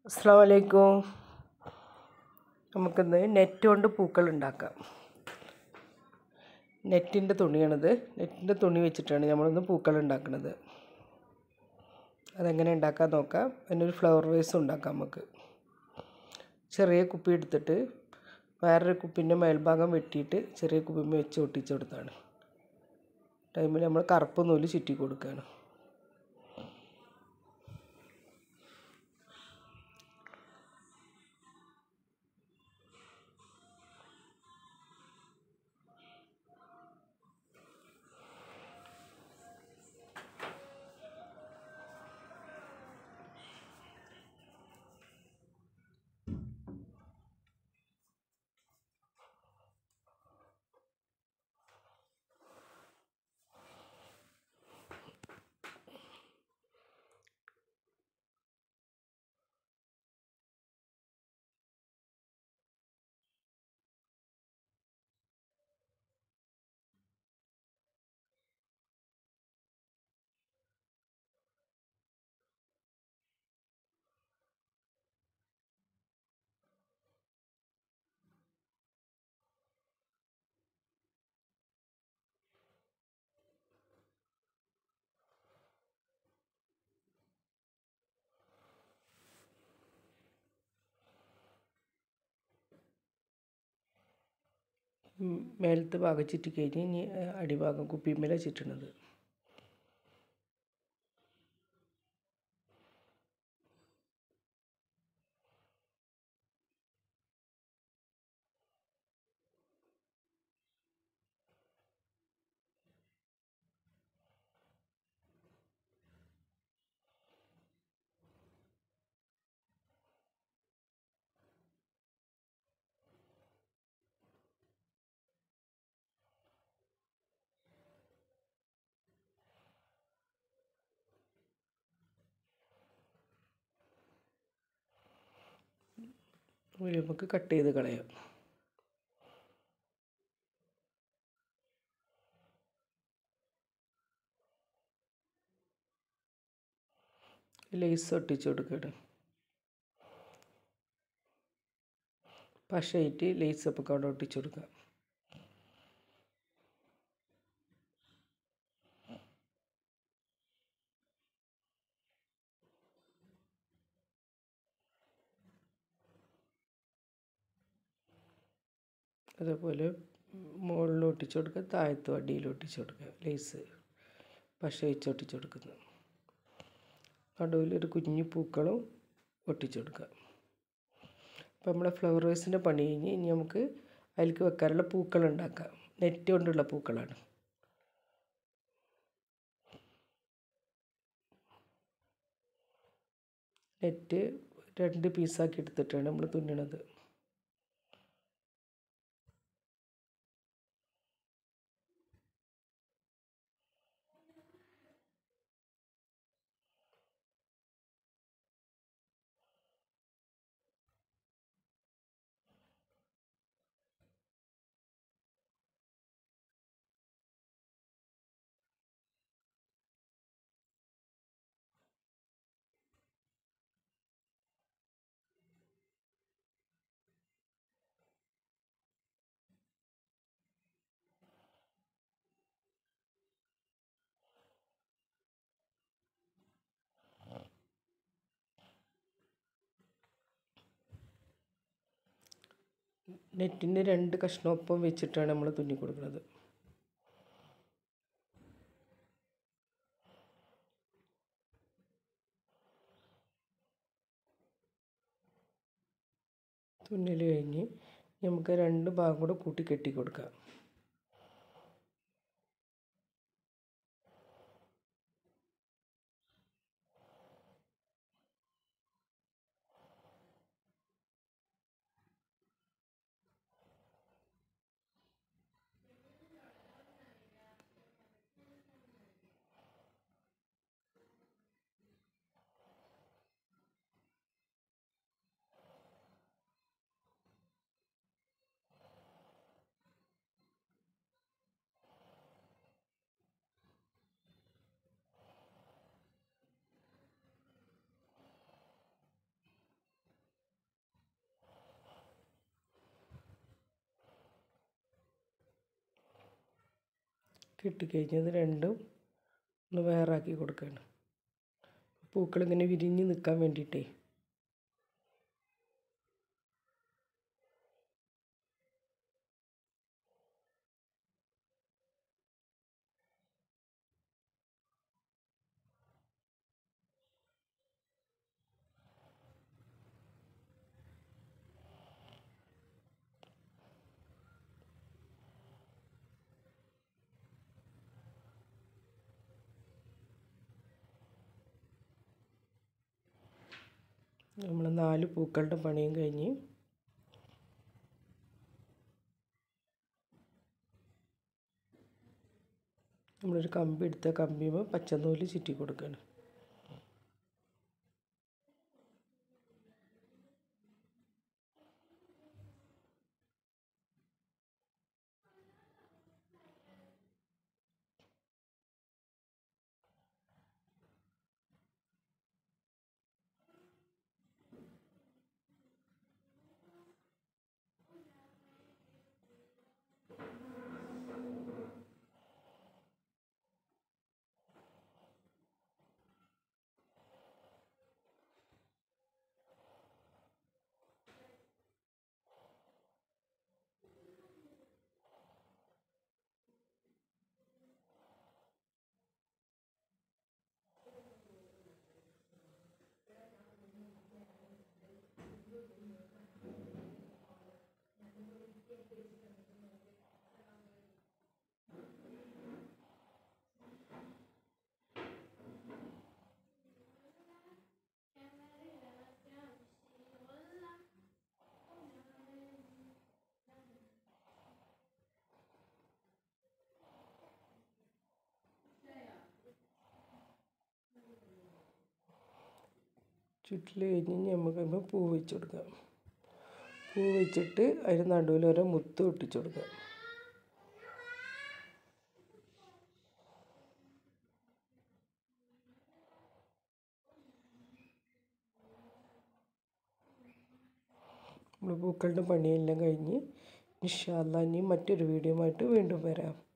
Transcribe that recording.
അസ്സാം വലൈക്കും നമുക്കിന്ന് നെറ്റ് കൊണ്ട് പൂക്കൾ ഉണ്ടാക്കാം നെറ്റിൻ്റെ തുണിയാണിത് നെറ്റിൻ്റെ തുണി വെച്ചിട്ടാണ് നമ്മളിന്ന് പൂക്കൾ ഉണ്ടാക്കുന്നത് അതെങ്ങനെ ഉണ്ടാക്കാൻ നോക്കാം അതിനൊരു ഫ്ലവർ വേസ് ഉണ്ടാക്കാം നമുക്ക് ചെറിയ കുപ്പി എടുത്തിട്ട് വേറൊരു കുപ്പീൻ്റെ മേൽഭാഗം വെട്ടിയിട്ട് ചെറിയ കുപ്പിമ്മ വെച്ച് ഒട്ടിച്ച് കൊടുത്താണ് ടൈമിൽ നമ്മൾ കറുപ്പ് നൂല് ചുറ്റി കൊടുക്കുകയാണ് മേലത്തെ ഭാഗം ചുറ്റി കഴിഞ്ഞ് ഇനി അടിഭാഗം കുപ്പിമേലെ ചുറ്റണത് നമുക്ക് കട്ട് ചെയ്ത് കളയാം ലേസ് ഒട്ടിച്ച് കൊടുക്കണം പശയിട്ട് ലേസ് ഒക്കെ അവിടെ ഒട്ടിച്ച് കൊടുക്കാം അതേപോലെ മുകളിൽ ഒട്ടിച്ച് കൊടുക്കുക താഴത്തും അടിയിൽ ഒട്ടിച്ച് കൊടുക്കുക ലേസ് പശ വെച്ച് ഒട്ടിച്ച് കൊടുക്കുന്നു നടുവിലൊരു കുഞ്ഞു പൂക്കളും ഒട്ടിച്ച് കൊടുക്കുക അപ്പോൾ നമ്മളെ ഫ്ലവർ വേസിൻ്റെ പണി കഴിഞ്ഞ് ഇനി നമുക്ക് അതിലേക്ക് വെക്കാനുള്ള പൂക്കൾ ഉണ്ടാക്കാം നെറ്റ് കൊണ്ടുള്ള പൂക്കളാണ് നെറ്റ് രണ്ട് പീസാക്കി എടുത്തിട്ടാണ് നമ്മൾ തുന്നണത് നെറ്റിൻ്റെ രണ്ട് കഷ്ണം ഒപ്പം വെച്ചിട്ടാണ് നമ്മൾ തുന്നി കൊടുക്കുന്നത് തുന്നൽ കഴിഞ്ഞ് നമുക്ക് രണ്ട് ഭാഗം കൂടെ കൂട്ടി കെട്ടി കൊടുക്കാം കിട്ടിക്കഴിഞ്ഞത് രണ്ടും ഒന്ന് വേറാക്കി കൊടുക്കുകയാണ് പൂക്കളിങ്ങനെ വിരിഞ്ഞ് നിൽക്കാൻ വേണ്ടിയിട്ടേ നമ്മൾ നാല് പൂക്കളുടെ പണിയും കഴിഞ്ഞ് നമ്മളൊരു കമ്പി എടുത്ത കമ്പിയുമ്പോൾ പച്ചനൂല് ചുറ്റി കൊടുക്കണം ചുറ്റിൽ കഴിഞ്ഞ് നമുക്ക് പൂ വെച്ച് കൊടുക്കാം പൂ വെച്ചിട്ട് അതിന് നടുവിൽ ഓരോ മുത്ത് ഒട്ടിച്ച് കൊടുക്കാം നമ്മൾ പൂക്കളുടെ പണിയെല്ലാം കഴിഞ്ഞ് ഇൻഷാ അല്ലാ ഇനി മറ്റൊരു വീഡിയോ ആയിട്ട് വീണ്ടും വരാം